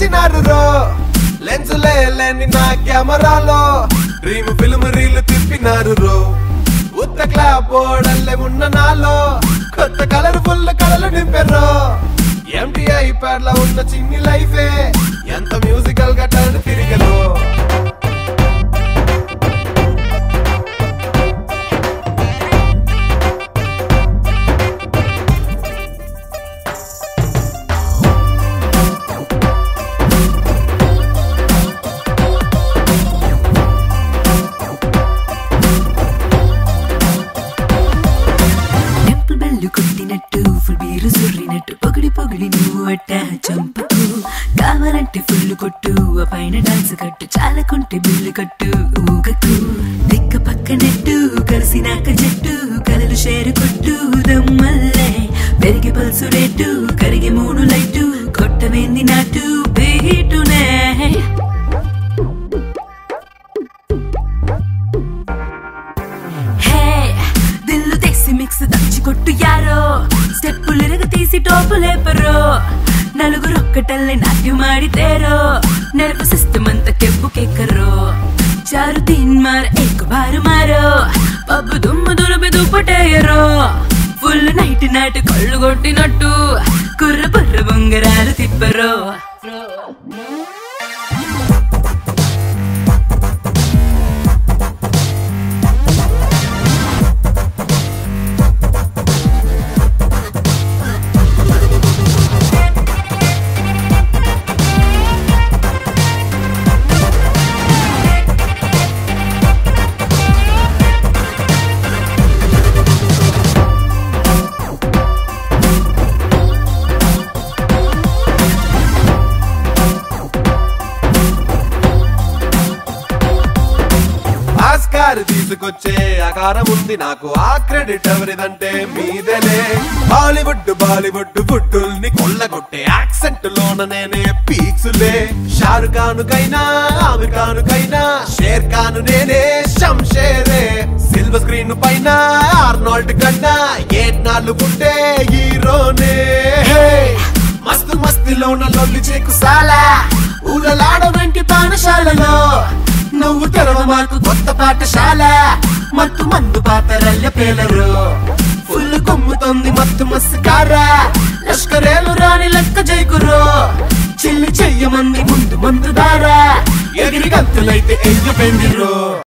మార్చినారు రో లెన్సులే లేని నా కెమెరాలో డ్రీమ్ ఫిల్మ్ రీల్ తిప్పినారు రో ఉత్త క్లాప్ బోర్డల్లే ఉన్న నాలో కొత్త కలర్ ఫుల్ కలలు నింపారు ఎంటీ ఐప్యాడ్ లో ఉన్న చిన్ని లైఫే ఎంత మ్యూజికల్ గా టర్న్ తిరిగరు టెంపుల్ బెల్లు కొట్టినట్టు ఫుల్ బీరు సుర్రినట్టు పొగిడి పొగిడి నువ్వు అట్ట చంపకు కావాలంటే ఫుల్ కొట్టు ఆ పైన డాన్స్ కట్టు చాలకుంటే బిల్లు కట్టు ఊగకు దిక్క పక్క నెట్టు కలిసినాక జట్టు కలలు షేరు కొట్టు దమ్మల్లే పెరిగి పల్సు రేటు కరిగి మూడు లైటు కొట్టవేంది నాటు బీటునే హే దిల్లు తెసి మిక్స్ దంచి కొట్టు యారో స్టెప్పులు ఇరగ తీసి టోపు లేపరు నలుగురు ఒక్కటల్లే నాట్యం ఆడితేరో నెరపు సిస్టమ్ అంతా కెప్పు కెక్కరు చారు తీన్ మార ఏక బారు మారో పబ్బు దుమ్ము దులుపి దుప్పటేయరు ఫుల్ నైట్ నాటు కళ్ళు కొట్టినట్టు కుర్ర బుర్ర బొంగరాలు తిప్పరు ఆస్కార్ తీసుకొచ్చే ఆకారం ఉంది నాకు ఆ క్రెడిట్ ఎవరిదంటే మీదేలే హాలీవుడ్ బాలీవుడ్ ఫుడ్డుల్ని కొల్లగొట్టే యాక్సెంట్ లోన నేనే పీక్సులే షారుఖ్ ఖాన్ కైనా ఆమిర్ ఖాన్ కైనా షేర్ ఖాన్ నేనే శంషేరే సిల్వర్ స్క్రీన్ పైన ఆర్నాల్డ్ కన్నా ఏ నాళ్ళు పుట్టే హీరోనే హే! మస్తు మస్తిలోన లొల్లి చేకు సాలా ఊరలాడ వెంటి పానశాలలో నువ్వు తెరవ మాకు కొత్త పాఠశాల మత్తు మందు పాతరల్ల పేలరు ఫుల్ కొమ్ముతోంది మత్తు మస్కారా లష్కరేలు రాని లెక్క జైకురు చిల్లి చెయ్యమంది ముందు మందు దారా ఎగిరి గంతులైతే ఎయ్య పెందిరు